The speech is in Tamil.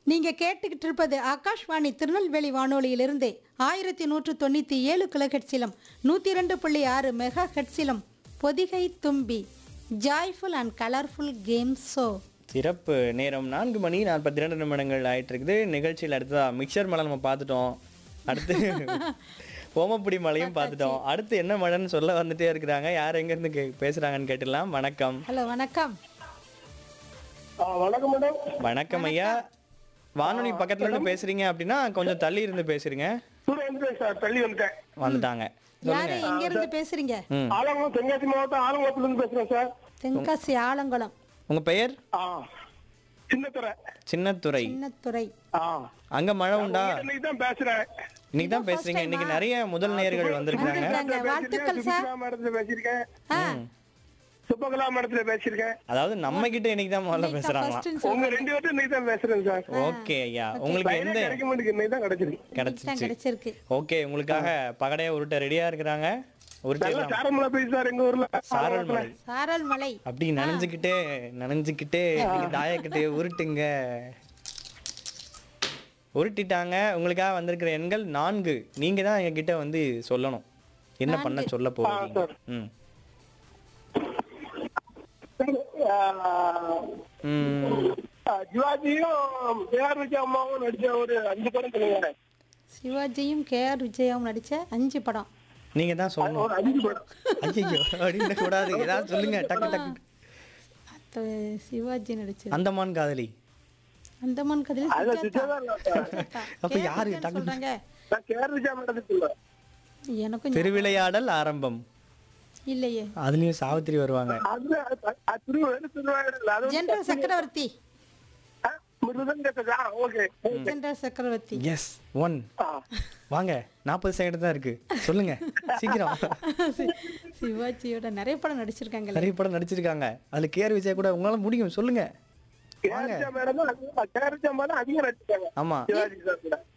நீங்க கேட்டுக்கிட்டு இருப்பது ஆகாஷ்வாணி திருநெல்வேலி வானொலியிலிருந்து ஆயிரத்தி நூற்று தொண்ணூற்றி ஏழு கிலோஹெட்ஸிலும் நூற்றி ரெண்டு புள்ளி ஆறு மெகா ஹெட்ஸிலும் Pothigai Thumbi joyful and colourful game show சிறப்பு நேரம் நான்கு மணி நாற்பத்தி ரெண்டு நிமிடங்கள் ஆயிட்டு இருக்குது நிகழ்ச்சியில் அடுத்ததா மிக்சர் மலை நம்ம பார்த்துட்டோம் அடுத்து ஓமப்புடி மலையும் பார்த்துட்டோம் அடுத்து என்ன மழைன்னு சொல்ல வந்துட்டே இருக்கிறாங்க யார் எங்கேருந்து கே பேசுகிறாங்கன்னு கேட்டுடலாம் வணக்கம் ஹலோ வணக்கம் ஆ, வணக்கம் மேடம் வணக்கம் ஐயா வானொலி பக்கத்துல இருந்து பேசுறீங்க அப்படின்னா கொஞ்சம் தள்ளி இருந்து பேசுறீங்க கூட வந்துட்டேன் சார் தள்ளி வந்துட்டேன் வந்துட்டாங்க யாரு எங்க இருந்து பேசுறீங்க ம் ஆலங்குளம் தென்காசி மாவட்டம் ஆலங்குளத்துல இருந்து பேசுறேன் சார் தென்காசி ஆலங்குளம் உங்க பெயர் ஆ சின்னத்துறை சின்னத்துறை சின்னத்துறை ஆ அங்க மழை உண்டா இன்னைக்கு தான் பேசுறேன் இன்னைக்கு தான் பேசுறீங்க இன்னைக்கு நிறைய முதல் நேயர்கள் வந்திருக்காங்க வந்திருக்காங்க. வாழ்த்துக்கள் சார் சுபகலா மேடத்துல பேசியிருக்கேன் ஆ சுபகலா மேடத்துல பேசியிருக்கேன் அதாவது நம்ம கிட்ட இன்னைக்கு தான் முதல்ல பேசுறாங்களாம் ஃபர்ஸ்ட்னு உங்க ரெண்டு பேர்ட்டும் இன்னைக்கு தான் பேசுறேன் சார் ஓகே ஐயா உங்களுக்கு எந்த கிடைக்க மாட்டேங்குது இன்னைக்கு தான் கிடைச்சிருக்கு தான் கிடைச்சிச்சு கிடைச்சிருக்கு ஓகே உங்களுக்காக பகடையை உருட்ட ரெடியா இருக்கிறாங்க நல்ல உருட்டிடலாம் சாரமலை போய் சார் எங்க ஊர்ல சாரல் மலை சாரல் மலை அப்படி நனைஞ்சுக்கிட்டே நனைஞ்சுக்கிட்டே நீங்க தாயக்கிட்டே உருட்டுங்க உருட்டிட்டாங்க உங்களுக்காக வந்திருக்கிற எண்கள் நான்கு நீங்க தான் எங்ககிட்ட வந்து சொல்லணும் என்ன பண்ண சொல்ல போறீங்க சார். ம் ஆ, ம் ஆ, சிவாஜியும் கேஆர் விஜய் அம்மாவும் நடிச்ச ஒரு அஞ்சு படம் சொல்லுங்க சிவாஜியும் கே ஆர் விஜயாவும் நடிச்ச அஞ்சு படம் நீங்க தான் சொல்லணும் ஒரு அஞ்சு படம் ஐயோ அப்படின்னு கூடாது ஏதாவது சொல்லுங்க டக்கு டக்கு அது சிவாஜி நடிச்சது அந்தமான் காதலி அந்தமான் கதையில் அதுல சுஜாதா. சுஜாதா இல்ல. சுஜாதா. அப்ப கே. யாரு? விஜயன்னு டக்கு- சொல்றாங்க நான் கேஆர் விஜய் மேடத்துக்கு சொல்லுவேன் எனக்கும் திருவிளையாடல் ஆரம்பம் ஞாபகம் இல்லையே அதுலயும் சாவித்திரி வருவாங்க அது அது திருவாரூர் திருவாரூர் அது வந்து ஜெனரல் சக்கரவர்த்தி ஆ, மிருதங்கத்துக்கா okay general Chakravarthy yes one ஆ. வாங்க நாற்பது செகண்ட் தான் இருக்கு சொல்லுங்க சீக்கிரம் சி- சிவாஜியோட நிறைய படம் நடிச்சிருக்காங்கல்ல நிறைய படம் நடிச்சிருக்காங்க அதுல கேஆர் விஜய் கூட உங்களால முடியும் சொல்லுங்க கேஆர் விஜய் மேடம் தான் அதிகம் கேஆர் விஜய் மேடம் அதிகம் நடிச்சிருக்காங்க ஆமா சிவாஜி சார் கூட